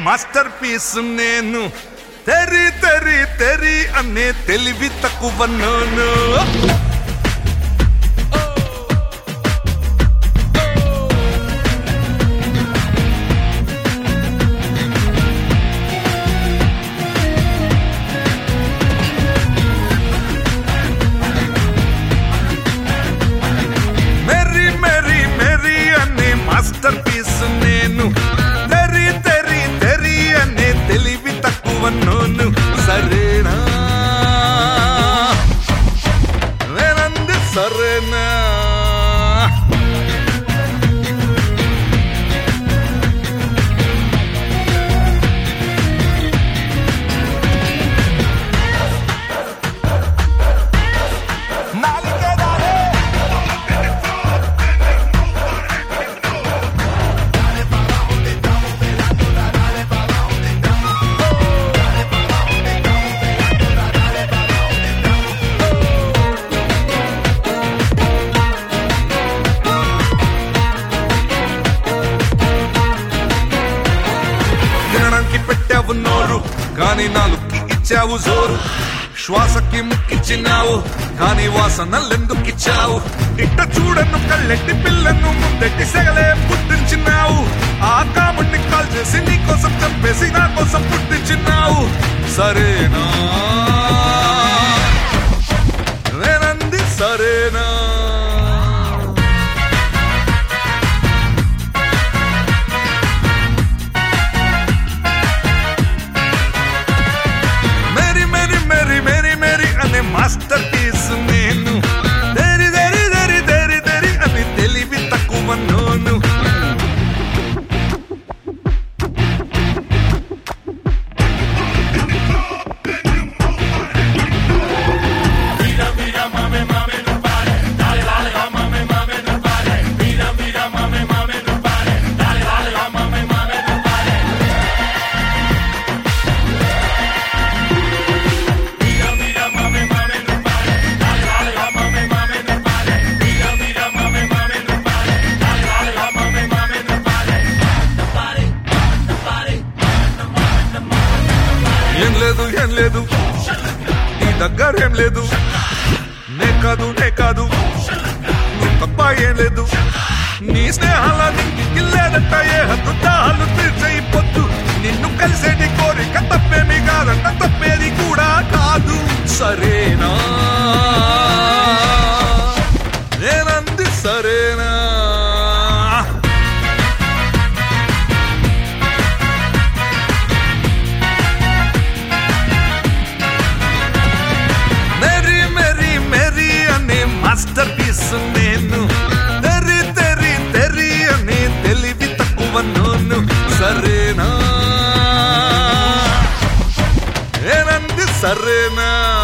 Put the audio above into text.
master masterpiece నేను తెరి తెరి తెరి అనే తెలివి తక్కువ నోను మెరీ మెరీ మెరీ అనే మాస్టర్ పీస్ నేను తెరి తెరి తెరి అనే తెలివి తక్కువ నోను సరేనా నేనంది సరేనా తినడానికి పెట్టావు నోరు కానీ నాలుగుకి ఇచ్చావు జోరు శ్వాసకి ముక్కిచ్చినావు కానీ వాసనలెందుకు ఇచ్చావు ఇట్ట చూడను కళ్ళెట్టి పిల్లను ముందెట్టి సెగలే పుట్టించినావు ఆ కాముడిని కాల్ చేసి నీ కోసం చంపేసి నా కోసం పుట్టించినావు సరేనా నేనంది సరేనా merry merry merry merry merry అనే మాస్టర్ పీస్ నేను దరి దరి దరి దరి దరి అని తెలివి తక్కువ నోను ఏం లేదు ఏం లేదు నీ దగ్గర ఏం లేదు నే కాదు నే కాదు నువ్వు తప్ప ఏం లేదు నీ స్నేహాలని ఇల్లేదంట ఏ హద్దు తాళ్ళు తీర్చేయి పొద్దు నిన్ను కలిసేటి కోరిక తప్పేమి కాదంట తప్పేది కూడా కాదు సరేనా నేనంది సరేనా మెరీ మెరీ మెరీ అనే మాస్టర్ పీస్ నేను తెరి తెరి తెరి అనే తెలివి తక్కువ నోను సరేనా ఏనంది సరేనా